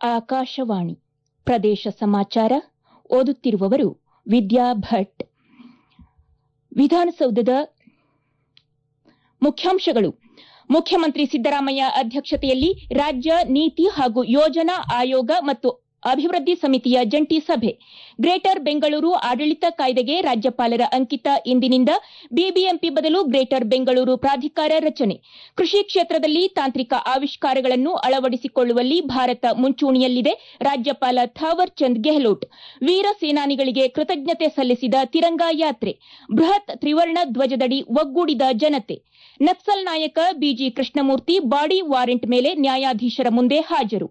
ಆಕಾಶವಾಣಿ ಪ್ರದೇಶ ಸಮಾಚಾರ ಓದುತ್ತಿರುವವರು ವಿದ್ಯಾ ಭಟ್ ವಿಧಾನಸೌಧದ ಮುಖ್ಯಾಂಶಗಳು ಮುಖ್ಯಮಂತ್ರಿ ಸಿದ್ದರಾಮಯ್ಯ ಅಧ್ಯಕ್ಷತೆಯಲ್ಲಿ ರಾಜ್ಯ ನೀತಿ ಹಾಗೂ ಯೋಜನಾ ಆಯೋಗ ಮತ್ತು ಅಭಿವೃದ್ಧಿ ಸಮಿತಿಯ ಜಂಟಿ ಸಭೆ ಗ್ರೇಟರ್ ಬೆಂಗಳೂರು ಆಡಳಿತ ಕಾಯ್ದೆಗೆ ರಾಜ್ಯಪಾಲರ ಅಂಕಿತ ಇಂದಿನಿಂದ ಬಿಬಿಎಂಪಿ ಬದಲು ಗ್ರೇಟರ್ ಬೆಂಗಳೂರು ಪ್ರಾಧಿಕಾರ ರಚನೆ ಕೃಷಿ ಕ್ಷೇತ್ರದಲ್ಲಿ ತಾಂತ್ರಿಕ ಆವಿಷ್ಕಾರಗಳನ್ನು ಅಳವಡಿಸಿಕೊಳ್ಳುವಲ್ಲಿ ಭಾರತ ಮುಂಚೂಣಿಯಲ್ಲಿದೆ ರಾಜ್ಯಪಾಲ ಥಾವರ್ ಚಂದ್ ಗೆಹ್ಲೋಟ್ ವೀರ ಸೇನಾನಿಗಳಿಗೆ ಕೃತಜ್ಞತೆ ಸಲ್ಲಿಸಿದ ತಿರಂಗಾ ಯಾತ್ರೆ ಬೃಹತ್ ತ್ರಿವರ್ಣ ಧ್ವಜದಡಿ ಒಗ್ಗೂಡಿದ ಜನತೆ ನಕ್ಸಲ್ ನಾಯಕ ಬಿಜಿ ಕೃಷ್ಣಮೂರ್ತಿ ಬಾಡಿ ವಾರೆಂಟ್ ಮೇಲೆ ನ್ಯಾಯಾಧೀಶರ ಮುಂದೆ ಹಾಜರು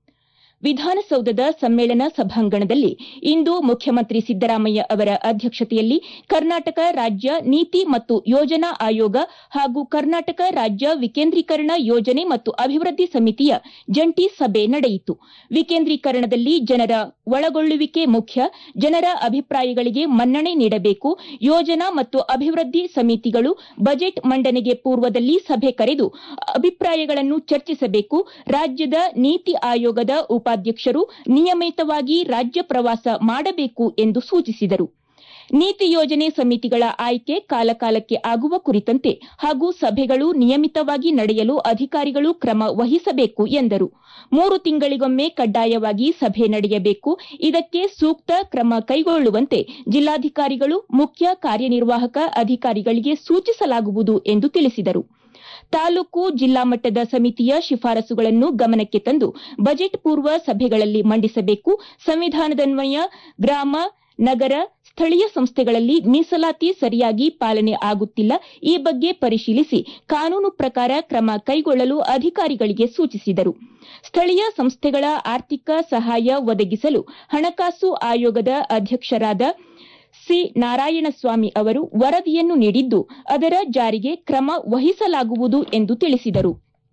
ವಿಧಾನಸೌಧದ ಸಮ್ಮೇಳನ ಸಭಾಂಗಣದಲ್ಲಿ ಇಂದು ಮುಖ್ಯಮಂತ್ರಿ ಸಿದ್ದರಾಮಯ್ಯ ಅವರ ಅಧ್ಯಕ್ಷತೆಯಲ್ಲಿ ಕರ್ನಾಟಕ ರಾಜ್ಯ ನೀತಿ ಮತ್ತು ಯೋಜನಾ ಆಯೋಗ ಹಾಗೂ ಕರ್ನಾಟಕ ರಾಜ್ಯ ವಿಕೇಂದ್ರೀಕರಣ ಯೋಜನೆ ಮತ್ತು ಅಭಿವೃದ್ಧಿ ಸಮಿತಿಯ ಜಂಟಿ ಸಭೆ ನಡೆಯಿತು ವಿಕೇಂದ್ರೀಕರಣದಲ್ಲಿ ಜನರ ಒಳಗೊಳ್ಳುವಿಕೆ ಮುಖ್ಯ ಜನರ ಅಭಿಪ್ರಾಯಗಳಿಗೆ ಮನ್ನಣೆ ನೀಡಬೇಕು ಯೋಜನಾ ಮತ್ತು ಅಭಿವೃದ್ಧಿ ಸಮಿತಿಗಳು ಬಜೆಟ್ ಮಂಡನೆಗೆ ಪೂರ್ವದಲ್ಲಿ ಸಭೆ ಕರೆದು ಅಭಿಪ್ರಾಯಗಳನ್ನು ಚರ್ಚಿಸಬೇಕು ರಾಜ್ಯದ ನೀತಿ ಆಯೋಗದ ಉಪಾಧ್ಯಕ್ಷರು ನಿಯಮಿತವಾಗಿ ರಾಜ್ಯ ಪ್ರವಾಸ ಮಾಡಬೇಕು ಎಂದು ಸೂಚಿಸಿದರು ನೀತಿ ಯೋಜನೆ ಸಮಿತಿಗಳ ಆಯ್ಕೆ ಕಾಲಕಾಲಕ್ಕೆ ಆಗುವ ಕುರಿತಂತೆ ಹಾಗೂ ಸಭೆಗಳು ನಿಯಮಿತವಾಗಿ ನಡೆಯಲು ಅಧಿಕಾರಿಗಳು ಕ್ರಮ ವಹಿಸಬೇಕು ಎಂದರು ಮೂರು ತಿಂಗಳಿಗೊಮ್ಮೆ ಕಡ್ಡಾಯವಾಗಿ ಸಭೆ ನಡೆಯಬೇಕು ಇದಕ್ಕೆ ಸೂಕ್ತ ಕ್ರಮ ಕೈಗೊಳ್ಳುವಂತೆ ಜಿಲ್ಲಾಧಿಕಾರಿಗಳು ಮುಖ್ಯ ಕಾರ್ಯನಿರ್ವಾಹಕ ಅಧಿಕಾರಿಗಳಿಗೆ ಸೂಚಿಸಲಾಗುವುದು ಎಂದು ತಿಳಿಸಿದರು ತಾಲೂಕು ಜಿಲ್ಲಾ ಮಟ್ಟದ ಸಮಿತಿಯ ಶಿಫಾರಸುಗಳನ್ನು ಗಮನಕ್ಕೆ ತಂದು ಬಜೆಟ್ ಪೂರ್ವ ಸಭೆಗಳಲ್ಲಿ ಮಂಡಿಸಬೇಕು ಸಂವಿಧಾನದನ್ವಯ ಗ್ರಾಮ ನಗರ ಸ್ಥಳೀಯ ಸಂಸ್ಥೆಗಳಲ್ಲಿ ಮೀಸಲಾತಿ ಸರಿಯಾಗಿ ಪಾಲನೆ ಆಗುತ್ತಿಲ್ಲ ಈ ಬಗ್ಗೆ ಪರಿಶೀಲಿಸಿ ಕಾನೂನು ಪ್ರಕಾರ ಕ್ರಮ ಕೈಗೊಳ್ಳಲು ಅಧಿಕಾರಿಗಳಿಗೆ ಸೂಚಿಸಿದರು ಸ್ಥಳೀಯ ಸಂಸ್ಥೆಗಳ ಆರ್ಥಿಕ ಸಹಾಯ ಒದಗಿಸಲು ಹಣಕಾಸು ಆಯೋಗದ ಅಧ್ಯಕ್ಷರಾದ ಸಿ ನಾರಾಯಣಸ್ವಾಮಿ ಅವರು ವರದಿಯನ್ನು ನೀಡಿದ್ದು ಅದರ ಜಾರಿಗೆ ಕ್ರಮ ವಹಿಸಲಾಗುವುದು ಎಂದು ತಿಳಿಸಿದರು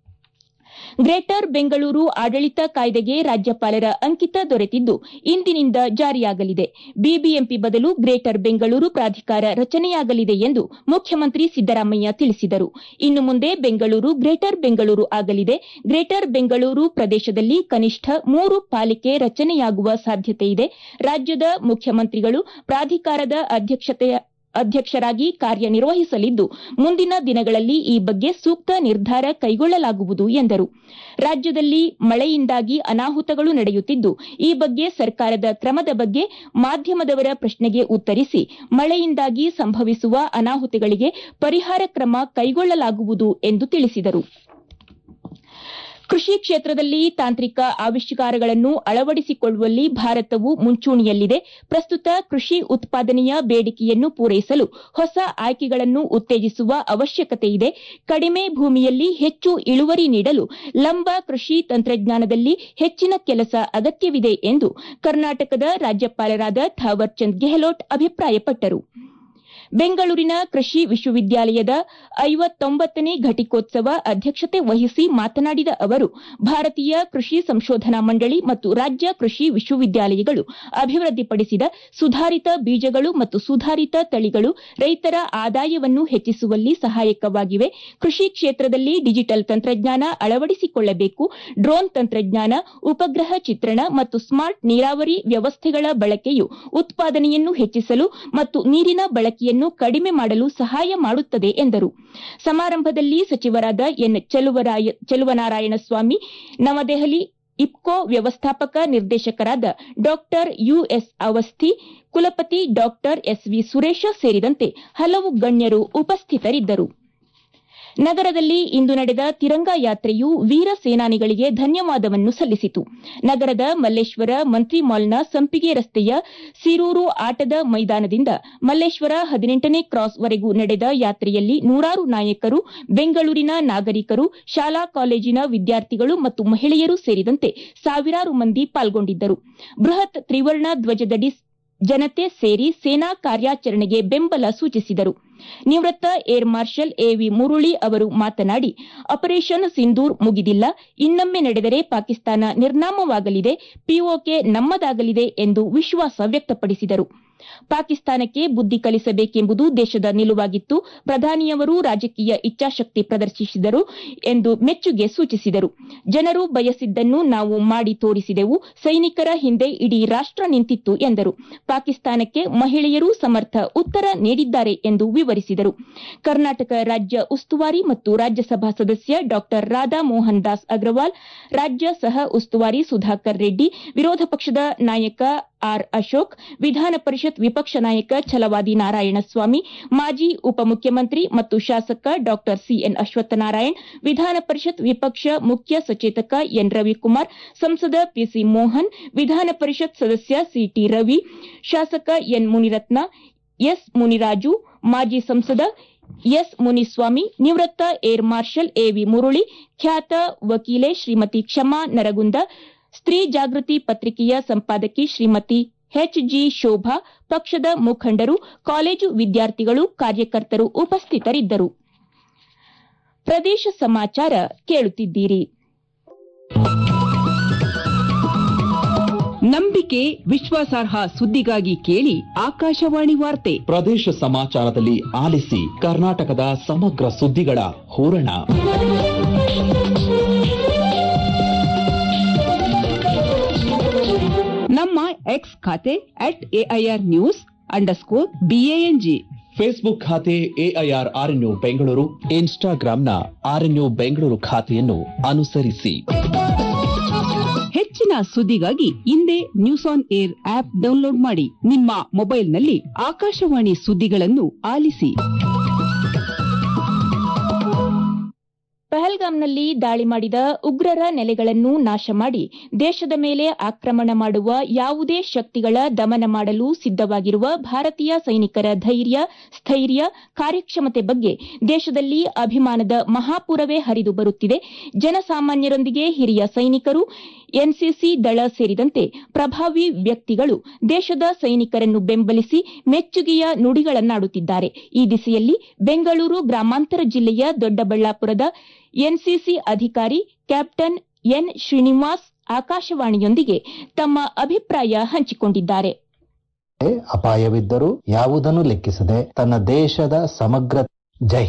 ಗ್ರೇಟರ್ ಬೆಂಗಳೂರು ಆಡಳಿತ ಕಾಯ್ದೆಗೆ ರಾಜ್ಯಪಾಲರ ಅಂಕಿತ ದೊರೆತಿದ್ದು ಇಂದಿನಿಂದ ಜಾರಿಯಾಗಲಿದೆ ಬಿಬಿಎಂಪಿ ಬದಲು ಗ್ರೇಟರ್ ಬೆಂಗಳೂರು ಪ್ರಾಧಿಕಾರ ರಚನೆಯಾಗಲಿದೆ ಎಂದು ಮುಖ್ಯಮಂತ್ರಿ ಸಿದ್ದರಾಮಯ್ಯ ತಿಳಿಸಿದರು ಇನ್ನು ಮುಂದೆ ಬೆಂಗಳೂರು ಗ್ರೇಟರ್ ಬೆಂಗಳೂರು ಆಗಲಿದೆ ಗ್ರೇಟರ್ ಬೆಂಗಳೂರು ಪ್ರದೇಶದಲ್ಲಿ ಕನಿಷ್ಠ ಮೂರು ಪಾಲಿಕೆ ರಚನೆಯಾಗುವ ಸಾಧ್ಯತೆಯಿದೆ ರಾಜ್ಯದ ಮುಖ್ಯಮಂತ್ರಿಗಳು ಪ್ರಾಧಿಕಾರದ ಅಧ್ಯಕ್ಷತೆಯ ಅಧ್ಯಕ್ಷರಾಗಿ ಕಾರ್ಯನಿರ್ವಹಿಸಲಿದ್ದು ಮುಂದಿನ ದಿನಗಳಲ್ಲಿ ಈ ಬಗ್ಗೆ ಸೂಕ್ತ ನಿರ್ಧಾರ ಕೈಗೊಳ್ಳಲಾಗುವುದು ಎಂದರು ರಾಜ್ಯದಲ್ಲಿ ಮಳೆಯಿಂದಾಗಿ ಅನಾಹುತಗಳು ನಡೆಯುತ್ತಿದ್ದು ಈ ಬಗ್ಗೆ ಸರ್ಕಾರದ ಕ್ರಮದ ಬಗ್ಗೆ ಮಾಧ್ಯಮದವರ ಪ್ರಶ್ನೆಗೆ ಉತ್ತರಿಸಿ ಮಳೆಯಿಂದಾಗಿ ಸಂಭವಿಸುವ ಅನಾಹುತಗಳಿಗೆ ಪರಿಹಾರ ಕ್ರಮ ಕೈಗೊಳ್ಳಲಾಗುವುದು ಎಂದು ತಿಳಿಸಿದರು ಕೃಷಿ ಕ್ಷೇತ್ರದಲ್ಲಿ ತಾಂತ್ರಿಕ ಆವಿಷ್ಕಾರಗಳನ್ನು ಅಳವಡಿಸಿಕೊಳ್ಳುವಲ್ಲಿ ಭಾರತವು ಮುಂಚೂಣಿಯಲ್ಲಿದೆ ಪ್ರಸ್ತುತ ಕೃಷಿ ಉತ್ಪಾದನೆಯ ಬೇಡಿಕೆಯನ್ನು ಪೂರೈಸಲು ಹೊಸ ಆಯ್ಕೆಗಳನ್ನು ಉತ್ತೇಜಿಸುವ ಅವಶ್ಯಕತೆಯಿದೆ ಕಡಿಮೆ ಭೂಮಿಯಲ್ಲಿ ಹೆಚ್ಚು ಇಳುವರಿ ನೀಡಲು ಲಂಬ ಕೃಷಿ ತಂತ್ರಜ್ಞಾನದಲ್ಲಿ ಹೆಚ್ಚಿನ ಕೆಲಸ ಅಗತ್ಯವಿದೆ ಎಂದು ಕರ್ನಾಟಕದ ರಾಜ್ಯಪಾಲರಾದ ಥಾವರ್ ಚಂದ್ ಗೆಹ್ಲೋಟ್ ಅಭಿಪ್ರಾಯಪಟ್ಟರು ಬೆಂಗಳೂರಿನ ಕೃಷಿ ವಿಶ್ವವಿದ್ಯಾಲಯದ ಐವತ್ತೊಂಬತ್ತನೇ ಘಟಿಕೋತ್ಸವ ಅಧ್ಯಕ್ಷತೆ ವಹಿಸಿ ಮಾತನಾಡಿದ ಅವರು ಭಾರತೀಯ ಕೃಷಿ ಸಂಶೋಧನಾ ಮಂಡಳಿ ಮತ್ತು ರಾಜ್ಯ ಕೃಷಿ ವಿಶ್ವವಿದ್ಯಾಲಯಗಳು ಅಭಿವೃದ್ಧಿಪಡಿಸಿದ ಸುಧಾರಿತ ಬೀಜಗಳು ಮತ್ತು ಸುಧಾರಿತ ತಳಿಗಳು ರೈತರ ಆದಾಯವನ್ನು ಹೆಚ್ಚಿಸುವಲ್ಲಿ ಸಹಾಯಕವಾಗಿವೆ ಕೃಷಿ ಕ್ಷೇತ್ರದಲ್ಲಿ ಡಿಜಿಟಲ್ ತಂತ್ರಜ್ಞಾನ ಅಳವಡಿಸಿಕೊಳ್ಳಬೇಕು ಡ್ರೋನ್ ತಂತ್ರಜ್ಞಾನ ಉಪಗ್ರಹ ಚಿತ್ರಣ ಮತ್ತು ಸ್ಮಾರ್ಟ್ ನೀರಾವರಿ ವ್ಯವಸ್ಥೆಗಳ ಬಳಕೆಯು ಉತ್ಪಾದನೆಯನ್ನು ಹೆಚ್ಚಿಸಲು ಮತ್ತು ನೀರಿನ ಬಳಕೆಯನ್ನು ಕಡಿಮೆ ಮಾಡಲು ಸಹಾಯ ಮಾಡುತ್ತದೆ ಎಂದರು ಸಮಾರಂಭದಲ್ಲಿ ಸಚಿವರಾದ ಎನ್ ಚೆಲುವನಾರಾಯಣಸ್ವಾಮಿ ನವದೆಹಲಿ ಇಫ್ಕೋ ವ್ಯವಸ್ಥಾಪಕ ನಿರ್ದೇಶಕರಾದ ಡಾ ಯುಎಸ್ ಅವಸ್ಥಿ ಕುಲಪತಿ ಡಾ ಎಸ್ವಿ ಸುರೇಶ ಸೇರಿದಂತೆ ಹಲವು ಗಣ್ಯರು ಉಪಸ್ಥಿತರಿದ್ದರು ನಗರದಲ್ಲಿ ಇಂದು ನಡೆದ ತಿರಂಗಾ ಯಾತ್ರೆಯು ವೀರ ಸೇನಾನಿಗಳಿಗೆ ಧನ್ಯವಾದವನ್ನು ಸಲ್ಲಿಸಿತು ನಗರದ ಮಲ್ಲೇಶ್ವರ ಮಂತ್ರಿ ಮಾಲ್ನ ಸಂಪಿಗೆ ರಸ್ತೆಯ ಸಿರೂರು ಆಟದ ಮೈದಾನದಿಂದ ಮಲ್ಲೇಶ್ವರ ಹದಿನೆಂಟನೇ ಕ್ರಾಸ್ ವರೆಗೂ ನಡೆದ ಯಾತ್ರೆಯಲ್ಲಿ ನೂರಾರು ನಾಯಕರು ಬೆಂಗಳೂರಿನ ನಾಗರಿಕರು ಶಾಲಾ ಕಾಲೇಜಿನ ವಿದ್ಯಾರ್ಥಿಗಳು ಮತ್ತು ಮಹಿಳೆಯರು ಸೇರಿದಂತೆ ಸಾವಿರಾರು ಮಂದಿ ಪಾಲ್ಗೊಂಡಿದ್ದರು ಬೃಹತ್ ತ್ರಿವರ್ಣ ಧ್ವಜದಡಿ ಜನತೆ ಸೇರಿ ಸೇನಾ ಕಾರ್ಯಾಚರಣೆಗೆ ಬೆಂಬಲ ಸೂಚಿಸಿದರು ನಿವೃತ್ತ ಏರ್ ಮಾರ್ಷಲ್ ಎವಿ ಮುರುಳಿ ಅವರು ಮಾತನಾಡಿ ಆಪರೇಷನ್ ಸಿಂಧೂರ್ ಮುಗಿದಿಲ್ಲ ಇನ್ನೊಮ್ಮೆ ನಡೆದರೆ ಪಾಕಿಸ್ತಾನ ನಿರ್ನಾಮವಾಗಲಿದೆ ಪಿಒಕೆ ನಮ್ಮದಾಗಲಿದೆ ಎಂದು ವಿಶ್ವಾಸ ವ್ಯಕ್ತಪಡಿಸಿದರು ಪಾಕಿಸ್ತಾನಕ್ಕೆ ಬುದ್ದಿ ಕಲಿಸಬೇಕೆಂಬುದು ದೇಶದ ನಿಲುವಾಗಿತ್ತು ಪ್ರಧಾನಿಯವರು ರಾಜಕೀಯ ಇಚ್ಛಾಶಕ್ತಿ ಪ್ರದರ್ಶಿಸಿದರು ಎಂದು ಮೆಚ್ಚುಗೆ ಸೂಚಿಸಿದರು ಜನರು ಬಯಸಿದ್ದನ್ನು ನಾವು ಮಾಡಿ ತೋರಿಸಿದೆವು ಸೈನಿಕರ ಹಿಂದೆ ಇಡೀ ರಾಷ್ಟ ನಿಂತಿತ್ತು ಎಂದರು ಪಾಕಿಸ್ತಾನಕ್ಕೆ ಮಹಿಳೆಯರು ಸಮರ್ಥ ಉತ್ತರ ನೀಡಿದ್ದಾರೆ ಎಂದು ವಿವರಿಸಿದರು ಕರ್ನಾಟಕ ರಾಜ್ಯ ಉಸ್ತುವಾರಿ ಮತ್ತು ರಾಜ್ಯಸಭಾ ಸದಸ್ಯ ಡಾ ರಾಧಾ ಮೋಹನ್ ದಾಸ್ ಅಗ್ರವಾಲ್ ರಾಜ್ಯ ಸಹ ಉಸ್ತುವಾರಿ ಸುಧಾಕರ್ ರೆಡ್ಡಿ ವಿರೋಧ ಪಕ್ಷದ ನಾಯಕ ಆರ್ ಅಶೋಕ್ ವಿಧಾನ ಪರಿಷತ್ ವಿಪಕ್ಷ ನಾಯಕ ಛಲವಾದಿ ನಾರಾಯಣಸ್ವಾಮಿ ಮಾಜಿ ಉಪಮುಖ್ಯಮಂತ್ರಿ ಮತ್ತು ಶಾಸಕ ಡಾ ಸಿಎನ್ ಅಶ್ವತ್ಥನಾರಾಯಣ್ ವಿಧಾನ ಪರಿಷತ್ ವಿಪಕ್ಷ ಮುಖ್ಯ ಸಚೇತಕ ಎನ್ ರವಿಕುಮಾರ್ ಸಂಸದ ಪಿಸಿ ಮೋಹನ್ ವಿಧಾನ ಪರಿಷತ್ ಸದಸ್ಯ ಸಿಟಿ ರವಿ ಶಾಸಕ ಎನ್ ಮುನಿರತ್ನ ಎಸ್ ಮುನಿರಾಜು ಮಾಜಿ ಸಂಸದ ಎಸ್ ಮುನಿಸ್ವಾಮಿ ನಿವೃತ್ತ ಏರ್ ಮಾರ್ಷಲ್ ಎವಿ ಮುರುಳಿ ಖ್ಯಾತ ವಕೀಲೆ ಶ್ರೀಮತಿ ಕ್ಷಮಾ ನರಗುಂದ ಸ್ತ್ರೀ ಜಾಗೃತಿ ಪತ್ರಿಕೆಯ ಸಂಪಾದಕಿ ಶ್ರೀಮತಿ ಎಚ್ಜಿ ಶೋಭಾ ಪಕ್ಷದ ಮುಖಂಡರು ಕಾಲೇಜು ವಿದ್ಯಾರ್ಥಿಗಳು ಕಾರ್ಯಕರ್ತರು ಉಪಸ್ಥಿತರಿದ್ದರು ಪ್ರದೇಶ ಸಮಾಚಾರ ಕೇಳುತ್ತಿದ್ದೀರಿ ನಂಬಿಕೆ ವಿಶ್ವಾಸಾರ್ಹ ಸುದ್ದಿಗಾಗಿ ಕೇಳಿ ಆಕಾಶವಾಣಿ ವಾರ್ತೆ ಪ್ರದೇಶ ಸಮಾಚಾರದಲ್ಲಿ ಆಲಿಸಿ ಕರ್ನಾಟಕದ ಸಮಗ್ರ ಸುದ್ದಿಗಳ ಹೂರಣ ನಮ್ಮ ಎಕ್ಸ್ ಖಾತೆ at AIR news underscore BANG Facebook ಖಾತೆ ಎಐಆರ್ ಆರ್ಎನ್ಯು ಬೆಂಗಳೂರು ಇನ್ಸ್ಟಾಗ್ರಾಂನ ಆರ್ಎನ್ಯು ಬೆಂಗಳೂರು ಖಾತೆಯನ್ನು ಅನುಸರಿಸಿ ಹೆಚ್ಚಿನ ಸುದ್ದಿಗಾಗಿ ಹಿಂದೆ news on air app download ಮಾಡಿ ನಿಮ್ಮ ಮೊಬೈಲ್ನಲ್ಲಿ ಆಕಾಶವಾಣಿ ಸುದ್ದಿಗಳನ್ನು ಆಲಿಸಿ ಪಹಲ್ಗಾಮ್ನಲ್ಲಿ ದಾಳಿ ಮಾಡಿದ ಉಗ್ರರ ನೆಲೆಗಳನ್ನು ನಾಶ ಮಾಡಿ ದೇಶದ ಮೇಲೆ ಆಕ್ರಮಣ ಮಾಡುವ ಯಾವುದೇ ಶಕ್ತಿಗಳ ದಮನ ಮಾಡಲು ಸಿದ್ದವಾಗಿರುವ ಭಾರತೀಯ ಸೈನಿಕರ ಧೈರ್ಯ ಸ್ಥೈರ್ಯ ಕಾರ್ಯಕ್ಷಮತೆ ಬಗ್ಗೆ ದೇಶದಲ್ಲಿ ಅಭಿಮಾನದ ಮಹಾಪೂರವೇ ಹರಿದು ಬರುತ್ತಿದೆ ಜನಸಾಮಾನ್ಯರೊಂದಿಗೆ ಹಿರಿಯ ಸೈನಿಕರು ಎನ್ಸಿಸಿ ದಳ ಸೇರಿದಂತೆ ಪ್ರಭಾವಿ ವ್ಯಕ್ತಿಗಳು ದೇಶದ ಸೈನಿಕರನ್ನು ಬೆಂಬಲಿಸಿ ಮೆಚ್ಚುಗೆಯ ನುಡಿಗಳನ್ನಾಡುತ್ತಿದ್ದಾರೆ ಈ ದಿಸೆಯಲ್ಲಿ ಬೆಂಗಳೂರು ಗ್ರಾಮಾಂತರ ಜಿಲ್ಲೆಯ ದೊಡ್ಡಬಳ್ಳಾಪುರದ ಎನ್ಸಿಸಿ ಅಧಿಕಾರಿ ಕ್ಯಾಪ್ಟನ್ ಎನ್ ಶ್ರೀನಿವಾಸ್ ಆಕಾಶವಾಣಿಯೊಂದಿಗೆ ತಮ್ಮ ಅಭಿಪ್ರಾಯ ಹಂಚಿಕೊಂಡಿದ್ದಾರೆ ಅಪಾಯವಿದ್ದರೂ ಯಾವುದನ್ನು ಲೆಕ್ಕಿಸದೆ ತನ್ನ ದೇಶದ ಸಮಗ್ರ ಜೈ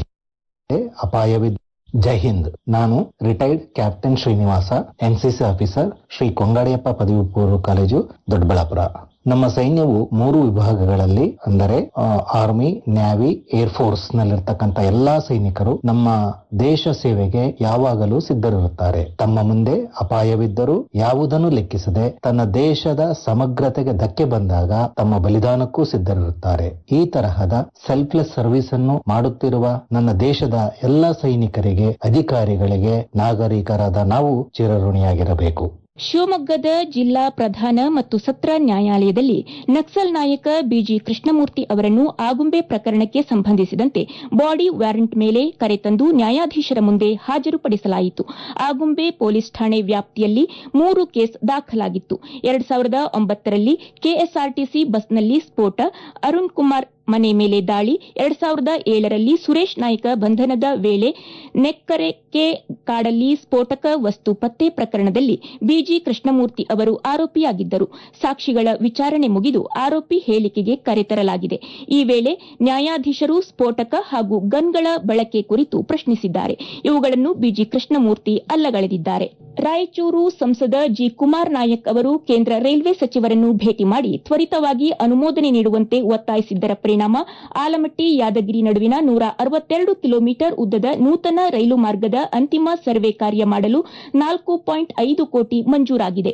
ಅಪಾಯವಿದ್ದ ಜೈ ಹಿಂದ್ ನಾನು retired captain Srinivasa NCC officer Shri Kongadiyappa ಪದವಿ ಪೂರ್ವ ಕಾಲೇಜು ದೊಡ್ಡಬಳ್ಳಾಪುರ ನಮ್ಮ ಸೈನ್ಯವು ಮೂರು ವಿಭಾಗಗಳಲ್ಲಿ ಅಂದರೆ ಆರ್ಮಿ ನ್ಯಾವಿ ಏರ್ ಫೋರ್ಸ್ ನಲ್ಲಿರ್ತಕ್ಕಂಥ ಎಲ್ಲಾ ಸೈನಿಕರು ನಮ್ಮ ದೇಶ ಸೇವೆಗೆ ಯಾವಾಗಲೂ ಸಿದ್ಧರಿರುತ್ತಾರೆ ತಮ್ಮ ಮುಂದೆ ಅಪಾಯವಿದ್ದರೂ ಯಾವುದನ್ನು ಲೆಕ್ಕಿಸದೆ ತನ್ನ ದೇಶದ ಸಮಗ್ರತೆಗೆ ಧಕ್ಕೆ ಬಂದಾಗ ತಮ್ಮ ಬಲಿದಾನಕ್ಕೂ ಸಿದ್ಧರಿರುತ್ತಾರೆ ಈ ತರಹದ ಸೆಲ್ಫ್ಲೆಸ್ ಸರ್ವಿಸ್ ಅನ್ನು ಮಾಡುತ್ತಿರುವ ನನ್ನ ದೇಶದ ಎಲ್ಲ ಸೈನಿಕರಿಗೆ ಅಧಿಕಾರಿಗಳಿಗೆ ನಾಗರಿಕರಾದ ನಾವು ಚಿರಋಣಿಯಾಗಿರಬೇಕು ಶಿವಮೊಗ್ಗದ ಜಿಲ್ಲಾ ಪ್ರಧಾನ ಮತ್ತು ಸತ್ರ ನ್ಯಾಯಾಲಯದಲ್ಲಿ ನಕ್ಸಲ್ ನಾಯಕ ಬಿಜಿ ಕೃಷ್ಣಮೂರ್ತಿ ಅವರನ್ನು ಆಗುಂಬೆ ಪ್ರಕರಣಕ್ಕೆ ಸಂಬಂಧಿಸಿದಂತೆ ಬಾಡಿ ವಾರೆಂಟ್ ಮೇಲೆ ಕರೆತಂದು ನ್ಯಾಯಾಧೀಶರ ಮುಂದೆ ಹಾಜರುಪಡಿಸಲಾಯಿತು ಆಗುಂಬೆ ಪೊಲೀಸ್ ಠಾಣೆ ವ್ಯಾಪ್ತಿಯಲ್ಲಿ ಮೂರು ಕೇಸ್ ದಾಖಲಾಗಿತ್ತು ಎರಡ್ ಸಾವಿರದ ಒಂಬತ್ತರಲ್ಲಿ ಕೆಎಸ್ಆರ್ಟಿಸಿ ಬಸ್ನಲ್ಲಿ ಸ್ಫೋಟ ಅರುಣ್ ಕುಮಾರ್ ಮನೆ ಮೇಲೆ ದಾಳಿ ಎರಡ್ ಸಾವಿರದ ಏಳರಲ್ಲಿ ಸುರೇಶ್ ನಾಯ್ಕ ಬಂಧನದ ವೇಳೆ ನೆಕ್ಕರೆಕೆ ಕಾಡಲ್ಲಿ ಸ್ಫೋಟಕ ವಸ್ತು ಪತ್ತೆ ಪ್ರಕರಣದಲ್ಲಿ ಬಿಜಿ ಕೃಷ್ಣಮೂರ್ತಿ ಅವರು ಆರೋಪಿಯಾಗಿದ್ದರು ಸಾಕ್ಷಿಗಳ ವಿಚಾರಣೆ ಮುಗಿದು ಆರೋಪಿ ಹೇಳಿಕೆಗೆ ಕರೆತರಲಾಗಿದೆ ಈ ವೇಳೆ ನ್ಯಾಯಾಧೀಶರು ಸ್ಫೋಟಕ ಹಾಗೂ ಗನ್ಗಳ ಬಳಕೆ ಕುರಿತು ಪ್ರಶ್ನಿಸಿದ್ದಾರೆ ಇವುಗಳನ್ನು ಬಿಜಿ ಕೃಷ್ಣಮೂರ್ತಿ ಅಲ್ಲಗಳೆದಿದ್ದಾರೆ ರಾಯಚೂರು ಸಂಸದ ಜಿ ಕುಮಾರ್ ನಾಯಕ್ ಅವರು ಕೇಂದ್ರ ರೈಲ್ವೆ ಸಚಿವರನ್ನು ಭೇಟಿ ಮಾಡಿ ತ್ವರಿತವಾಗಿ ಅನುಮೋದನೆ ನೀಡುವಂತೆ ಒತ್ತಾಯಿಸಿದ್ದರ ಪರಿಣಾಮ ಆಲಮಟ್ಟಿ ಯಾದಗಿರಿ ನಡುವಿನ ನೂರ ಅರವತ್ತೆರಡು ಕಿಲೋಮೀಟರ್ ಉದ್ದದ ನೂತನ ರೈಲು ಮಾರ್ಗದ ಅಂತಿಮ ಸರ್ವೆ ಕಾರ್ಯ ಮಾಡಲು ನಾಲ್ಕು ಪಾಯಿಂಟ್ ಐದು ಕೋಟಿ ಮಂಜೂರಾಗಿದೆ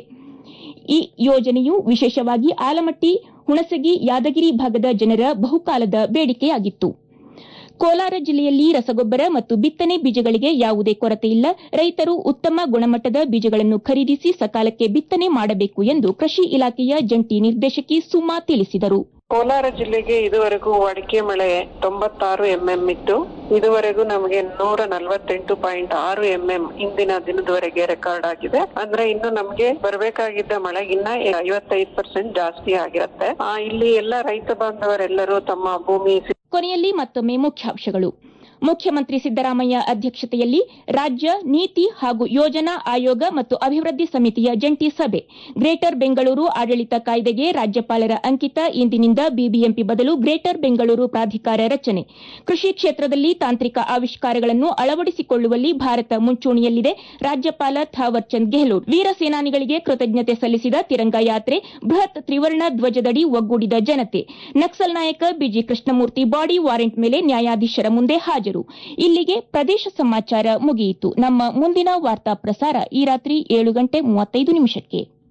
ಈ ಯೋಜನೆಯು ವಿಶೇಷವಾಗಿ ಆಲಮಟ್ಟಿ ಹುಣಸಗಿ ಯಾದಗಿರಿ ಭಾಗದ ಜನರ ಬಹುಕಾಲದ ಬೇಡಿಕೆಯಾಗಿತ್ತು ಕೋಲಾರ ಜಿಲ್ಲೆಯಲ್ಲಿ ರಸಗೊಬ್ಬರ ಮತ್ತು ಬಿತ್ತನೆ ಬೀಜಗಳಿಗೆ ಯಾವುದೇ ಕೊರತೆ ಇಲ್ಲ ರೈತರು ಉತ್ತಮ ಗುಣಮಟ್ಟದ ಬೀಜಗಳನ್ನು ಖರೀದಿಸಿ ಸಕಾಲಕ್ಕೆ ಬಿತ್ತನೆ ಮಾಡಬೇಕು ಎಂದು ಕೃಷಿ ಇಲಾಖೆಯ ಜಂಟಿ ನಿರ್ದೇಶಕಿ ಸುಮಾ ತಿಳಿಸಿದರು ಕೋಲಾರ ಜಿಲ್ಲೆಗೆ ಇದುವರೆಗೂ ಅಡಿಕೆ ಮಳೆ ತೊಂಬತ್ತಾರು ಎಂಎಂ ಇತ್ತು ಇದುವರೆಗೂ ನಮಗೆ ನೂರ ನಲವತ್ತೆಂಟು ಪಾಯಿಂಟ್ ಆರು ಎಂಎಂ ಇಂದಿನ ದಿನದವರೆಗೆ ರೆಕಾರ್ಡ್ ಆಗಿದೆ ಅಂದ್ರೆ ಇನ್ನು ನಮಗೆ ಬರಬೇಕಾಗಿದ್ದ ಮಳೆಗಿನ್ನ ಐವತ್ತೈದು ಪರ್ಸೆಂಟ್ ಜಾಸ್ತಿ ಆಗಿರುತ್ತೆ ಆ, ಇಲ್ಲಿ ಎಲ್ಲ ರೈತ ಬಾಂಧವರೆಲ್ಲರೂ ತಮ್ಮ ಭೂಮಿ ಕೊನೆಯಲ್ಲಿ ಮತ್ತೊಮ್ಮೆ ಮುಖ್ಯಾಂಶಗಳು ಮುಖ್ಯಮಂತ್ರಿ ಸಿದ್ದರಾಮಯ್ಯ ಅಧ್ಯಕ್ಷತೆಯಲ್ಲಿ ರಾಜ್ಯ ನೀತಿ ಹಾಗೂ ಯೋಜನಾ ಆಯೋಗ ಮತ್ತು ಅಭಿವೃದ್ಧಿ ಸಮಿತಿಯ ಜಂಟಿ ಸಭೆ ಗ್ರೇಟರ್ ಬೆಂಗಳೂರು ಆಡಳಿತ ಕಾಯ್ದೆಗೆ ರಾಜ್ಯಪಾಲರ ಅಂಕಿತ ಇಂದಿನಿಂದ ಬಿಬಿಎಂಪಿ ಬದಲು ಗ್ರೇಟರ್ ಬೆಂಗಳೂರು ಪ್ರಾಧಿಕಾರ ರಚನೆ ಕೃಷಿ ಕ್ಷೇತ್ರದಲ್ಲಿ ತಾಂತ್ರಿಕ ಆವಿಷ್ಕಾರಗಳನ್ನು ಅಳವಡಿಸಿಕೊಳ್ಳುವಲ್ಲಿ ಭಾರತ ಮುಂಚೂಣಿಯಲ್ಲಿದೆ ರಾಜ್ಯಪಾಲ ಥಾವರ್ ಚಂದ್ ಗೆಹ್ಲೋಟ್ ವೀರ ಸೇನಾನಿಗಳಿಗೆ ಕೃತಜ್ಞತೆ ಸಲ್ಲಿಸಿದ ತಿರಂಗ ಯಾತ್ರೆ ಬೃಹತ್ ತ್ರಿವರ್ಣ ಧ್ವಜದಡಿ ಒಗ್ಗೂಡಿದ ಜನತೆ ನಕ್ಸಲ್ ನಾಯಕ ಬಿಜಿ ಕೃಷ್ಣಮೂರ್ತಿ ಬಾಡಿ ವಾರೆಂಟ್ ಮೇಲೆ ನ್ಯಾಯಾಧೀಶರ ಮುಂದೆ ಹಾಜರು ಇಲ್ಲಿಗೆ ಪ್ರದೇಶ ಸಮಾಚಾರ ಮುಗಿಯಿತು ನಮ್ಮ ಮುಂದಿನ ವಾರ್ತಾ ಪ್ರಸಾರ ಈ ರಾತ್ರಿ ಏಳು ಗಂಟೆ ಮೂವತ್ತೈದು ನಿಮಿಷಕ್ಕೆ